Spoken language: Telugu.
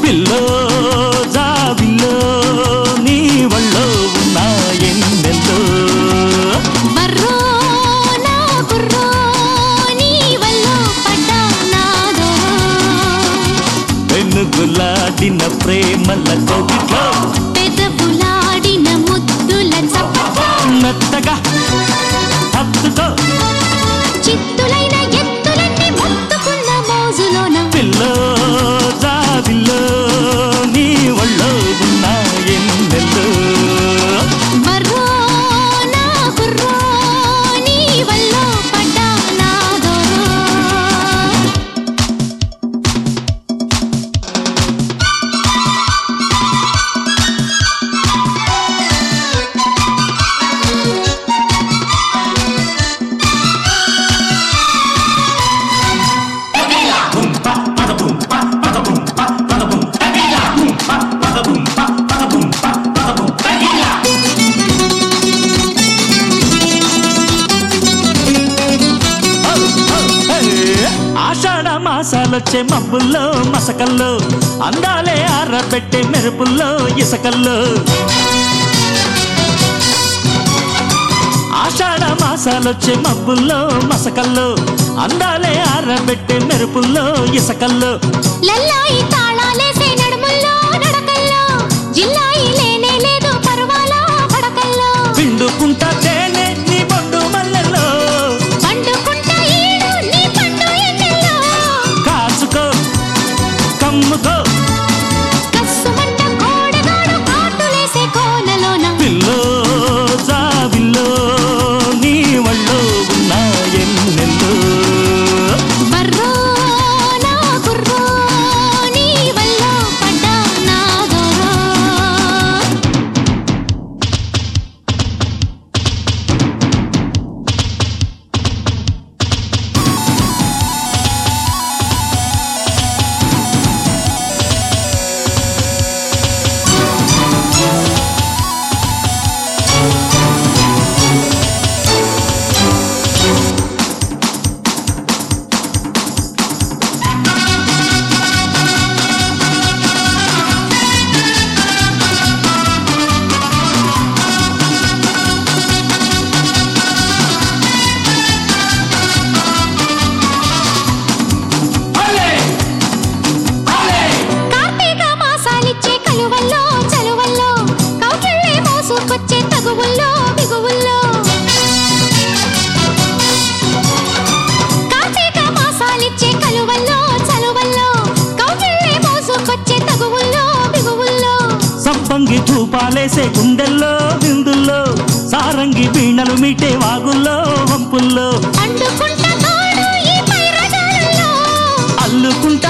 పిల్లో జాబిల్లో నీ వళ్ళో ఉన్న ఎన్నెల్లో బర్రో నా కుర్రో నీ వల్లో పడ్డా నాదో వెనుగులాడిన ప్రేమల కోగిట్లో పెదవులాడిన ముద్దుల చప్పట్లో మెత్తగా హత్తుకో చిత్తులైన ఎత్తులన్నీ మొత్తుకున్న మోజులోన పిల్లో జాబిల్లో నీ వళ్ళో ఉన్న ఎన్నెల్లో బర్రో నా కుర్రో నీ వల్లో పడ్డా నాదో ఆషాఢ మాసాలొచ్చే మబ్బుల్లో మసకల్లో అందాలే ఆరబెట్టే మెరుపుల్లో ఇసకల్లో ఆషాఢ మాసాలొచ్చే మబ్బుల్లో మసకల్లో అందాలే ఆరబెట్టే మెరుపుల్లో ఇసకల్లో లల్లాయి తాళాలేసే నడుముల్లో నడకల్లో జిల్లాయి లేనే లేదు పర్వాలా పడకల్లో పిండుకుంటా తేనె నీ బొండు మల్లెల్లో పండుకుంటా ఈడు నీ పండు ఎన్నెల్లో కాచుకో కమ్ముకో కస్సుమంట కోడగాడు కాటులేసే కోనలోన పిల్లో జాబిల్లో నీ వళ్ళో ఉన్న ఎన్నెల్లో బర్రో నా కుర్రో నీ వల్ల పడ్డా నాదోరో కార్తీక మాసాలిచ్చే కలువల్లో చలువల్లో కౌగిళ్ళే మోసుకొచ్చే తగువుల్లో బిగువుల్లో కార్తీక మాసాలిచ్చే కలువల్లో చలువల్లో కౌగిళ్ళే మోసుకొచ్చే తగువుల్లో బిగువుల్లో సంపంగి ధూపాలేసే గుండెల్లో విందుల్లో సారంగి వీణలు మీటే వాగుల్లో వంపుల్లో అండుకుంట తోడు ఈ పైరగాలలో అల్లుకుంట